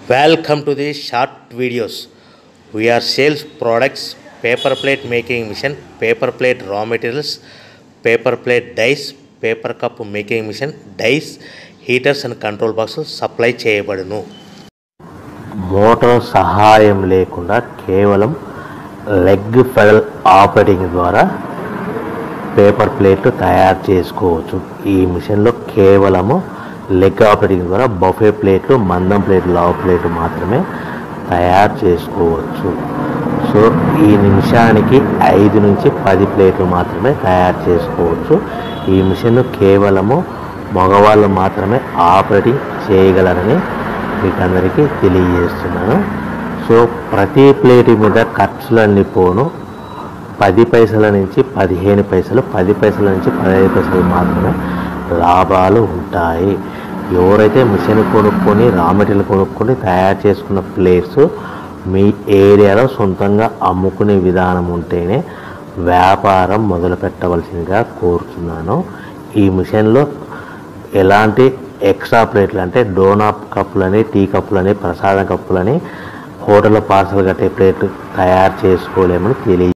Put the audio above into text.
Welcome to the short videos. We are sales products, paper plate making machine, paper plate raw materials, paper plate dice, paper cup making machine, dice, heaters and control boxes supply చేయబడును motor సహాయం లేకుండా కేవలం leg pedal operating ద్వారా paper ప్లేట్లు తయారు చేసుకోవచ్చు ఈ మిషన్లో కేవలము లెగ్ ఆపరేటింగ్ ద్వారా బఫే ప్లేట్లు మందం ప్లేట్లు లావు ప్లేట్లు మాత్రమే తయారు చేసుకోవచ్చు సో ఈ నిమిషానికి ఐదు నుంచి పది ప్లేట్లు మాత్రమే తయారు చేసుకోవచ్చు ఈ మిషన్ కేవలము మగవాళ్ళు మాత్రమే ఆపరేటింగ్ చేయగలరని మీకు అందరికీ తెలియజేస్తున్నాను సో ప్రతి ప్లేట్ మీద ఖర్చులన్నీ పోను పది పైసల నుంచి పదిహేను పైసలు పది పైసల నుంచి పదహైదు పైసలు మాత్రమే లాభాలు ఉంటాయి ఎవరైతే మిషన్ కొనుక్కొని రా మెటీరియల్ కొనుక్కొని తయారు చేసుకున్న ప్లేట్స్ మీ ఏరియాలో సొంతంగా అమ్ముకునే విధానం ఉంటేనే వ్యాపారం మొదలు పెట్టవలసిందిగా కోరుతున్నాను ఈ మిషన్లో ఎలాంటి ఎక్స్ట్రా ప్లేట్లు అంటే డోనాప్ కప్పులని టీ కప్పులని ప్రసాదం కప్పులని హోటల్లో పార్సల్ కట్టే ప్లేట్లు తయారు చేసుకోలేమని తెలియ